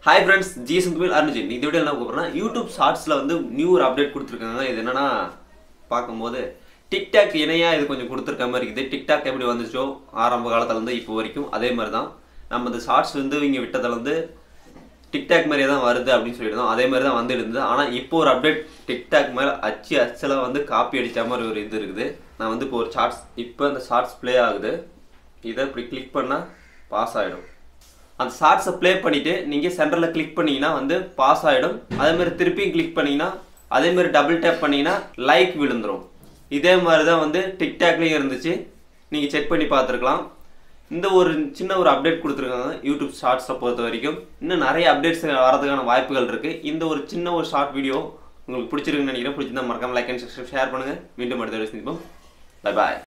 hi friends GS துமில் அருண்ஜின் இந்த வீடியோ என்ன கூப்பிட்றேன்னா யூடியூப் ஷார்ட்ஸில் வந்து நியூ ஒரு அப்டேட் கொடுத்துருக்காங்க இது என்னன்னா பார்க்கும்போது டிக்டாக் இணையா இது கொஞ்சம் கொடுத்துருக்க மாதிரி இருக்குது டிக்டாக் எப்படி வந்துச்சோ ஆரம்ப காலத்துல இருந்து இப்போ வரைக்கும் அதே மாதிரி தான் நம்ம இந்த ஷார்ட்ஸ் வந்து இங்கே விட்டதுல இருந்து டிக்டாக் மாதிரியே தான் வருது அப்படின்னு சொல்லியிருந்தோம் அதே மாதிரி தான் வந்து இருந்தது ஆனால் இப்போ ஒரு அப்டேட் டிக்டாக் மேலே அச்சு அச்சலாக வந்து காப்பி அடித்த மாதிரி ஒரு இது இருக்குது நான் வந்து இப்போ ஒரு ஷார்ட்ஸ் இப்போ அந்த ஷார்ட்ஸ் ப்ளே ஆகுது இதை இப்படி கிளிக் பண்ணால் பாஸ் ஆகிடும் அந்த ஷார்ட்ஸை ப்ளே பண்ணிவிட்டு நீங்கள் சென்டரில் கிளிக் பண்ணீங்கன்னா வந்து பாஸ் ஆகிடும் அதேமாதிரி திருப்பியும் கிளிக் பண்ணீங்கன்னா அதேமாதிரி டபுள் டேப் பண்ணீங்கன்னா லைக் விழுந்துரும் இதே மாதிரி தான் வந்து டிக்டாக்லேயும் இருந்துச்சு நீங்கள் செக் பண்ணி பார்த்துருக்கலாம் இந்த ஒரு சின்ன ஒரு அப்டேட் கொடுத்துருக்காங்க யூடியூப் ஷார்ட்ஸை பொறுத்த வரைக்கும் இன்னும் நிறைய அப்டேட்ஸ் வரதுக்கான வாய்ப்புகள் இருக்குது இந்த ஒரு சின்ன ஒரு ஷார்ட் வீடியோ உங்களுக்கு பிடிச்சிருக்குன்னு நினைக்கிறேன் பிடிச்சிருந்தா மறக்காம லைக் அண்ட் சப்ஸ்கிரைப் ஷேர் பண்ணுங்கள் மீண்டும் அடுத்த வீடியோ சந்திப்போம் பை பாய்